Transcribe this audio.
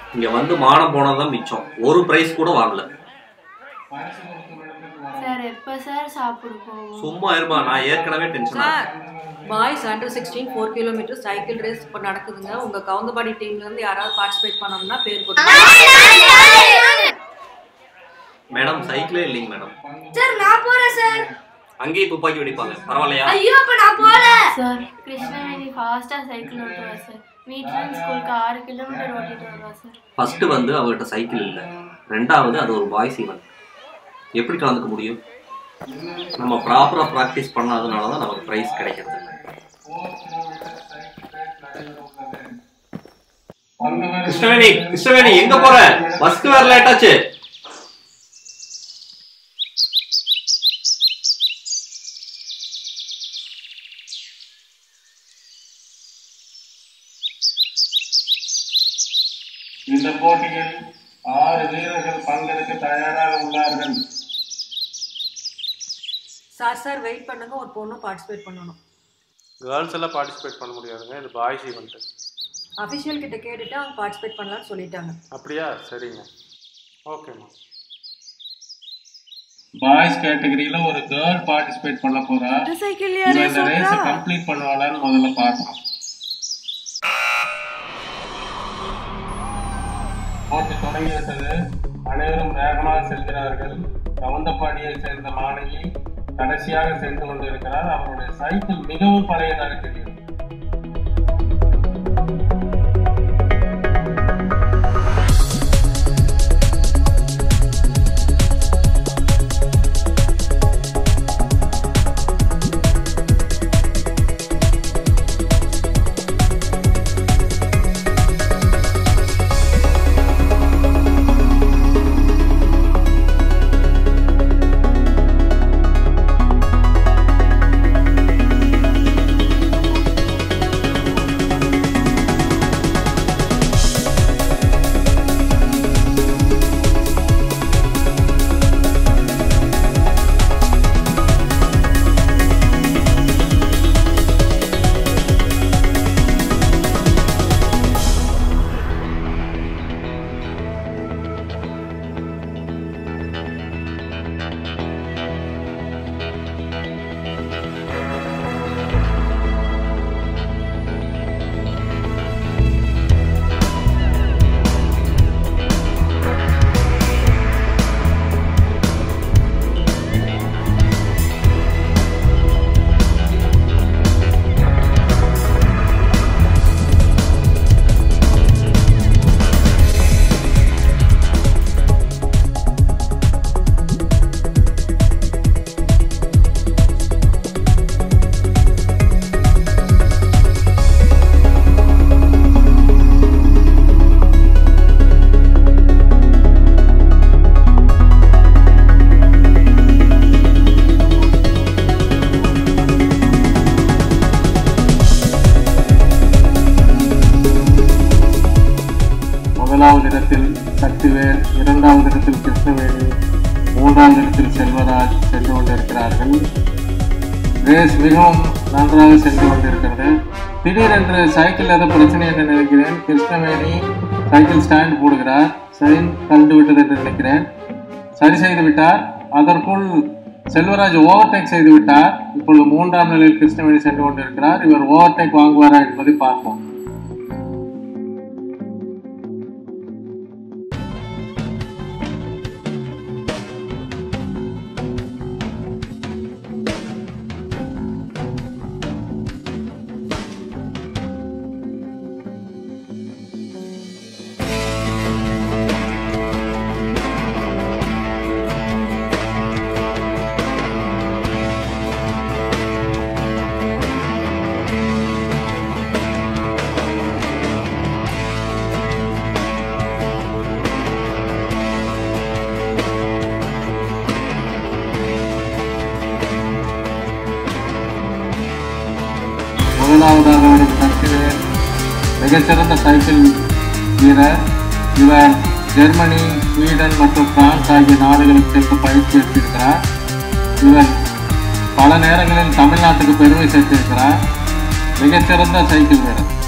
இங்க வந்து மானம் போனதுதான் மிச்சம் ஒரு பிரைஸ் கூட வாங்கல சார் எப்போ சார் சாப்பிட போவோம் சும்மா இருமா நான் ஏற்கனவே tension sir boys under sixteen four kilometre cycle race இப்போ நடக்குதுங்க உங்க கவுந்தபாடி டீம்ல இருந்து யாராவது பார்ட்டிசிபேட் பண்ணணும்னா பேர் கொடுங்க மேடம் சைக்கிளே இல்லைங்க மேடம் சார் நான் போறேன் சார் அங்கேயும் துப்பாக்கி வெடிப்பாங்க பரவாயில்லையா ஐயோ அப்ப நான் போல சார் கிருஷ்ணவேணி ஃபாஸ்ட்டாக சைக்கிள் ஓட்டுவா சார் வீட்டில் ஸ்கூலுக்கு ஆறு கிலோமீட்டர் ஓட்டிட்டு வருவா சார் ஃபர்ஸ்ட் வந்து அவர்கிட்ட சைக்கிள் இல்லை ரெண்டாவது அது ஒரு பாய்ஸ் ஈவெண்ட் எப்படி கலந்துக்க முடியும் நம்ம ப்ராப்பரா ப்ராக்டிஸ் பண்ணாதனால தான் நமக்கு ப்ரைஸ் கிடைக்கிறது இல்லை கிருஷ்ணவேணி கிருஷ்ணவேணி எங்க போற பஸ்க்கு வேற லேட் ஆச்சு இந்த போட்டியில் ஆறு வீரர்கள் பங்கெடுக்க தயாராக உள்ளார்கள் சார் சார் வெயிட் பண்ணுங்க ஒரு பொண்ணு பார்ட்டிசிபேட் பண்ணணும் கேர்ள்ஸ் எல்லாம் பார்ட்டிசிபேட் பண்ண முடியாதுங்க இது பாய்ஸ் ஈவெண்ட் அஃபிஷியல் கிட்ட கேட்டுட்டு அவங்க பார்ட்டிசிபேட் பண்ணலாம்னு சொல்லிட்டாங்க அப்படியா சரிங்க ஓகேம்மா பாய்ஸ் கேட்டகரியில ஒரு கேர்ள் பார்ட்டிசிபேட் பண்ண போறா சைக்கிள் இவ இந்த ரேஸை கம்ப்ளீட் பண்ணுவாளான்னு முதல்ல பார்க்கலாம் போட்டி தொடங்கிவிட்டது அனைவரும் வேகமாக செல்கிறார்கள் கவுந்தப்பாடியை சேர்ந்த மாணவி கடைசியாக சென்று கொண்டிருக்கிறார் அவருடைய சைக்கிள் மிகவும் பழையதாக தெரியும் முதலாவது இடத்தில் சக்திவேல் இரண்டாவது இடத்தில் கிருஷ்ணவேணி மூன்றாவது இடத்தில் செல்வராஜ் சென்று கொண்டிருக்கிறார்கள் ரேஸ் மிகவும் நன்றாக சென்று கொண்டிருக்கிறது திடீரென்று சைக்கிள் ஏதோ பிரச்சனை என்று நினைக்கிறேன் கிருஷ்ணவேணி சைக்கிள் ஸ்டாண்ட் போடுகிறார் செயின் கண்டு விட்டது என்று நினைக்கிறேன் சரி செய்து விட்டார் அதற்குள் செல்வராஜ் ஓவர்டேக் செய்து விட்டார் இப்பொழுது மூன்றாம் நிலையில் கிருஷ்ணவேணி சென்று கொண்டிருக்கிறார் இவர் ஓவர்டேக் வாங்குவாரா என்பதை பார்ப்போம் முதலாவதாக வரும் சக்திவேல் மிகச்சிறந்த சைக்கிள் வீரர் இவர் ஜெர்மனி ஸ்வீடன் மற்றும் பிரான்ஸ் ஆகிய நாடுகளுக்கு சென்று பயிற்சி எடுத்திருக்கிறார் இவர் பல நேரங்களில் தமிழ்நாட்டுக்கு பெருமை சேர்த்திருக்கிறார் மிகச்சிறந்த சைக்கிள் வீரர்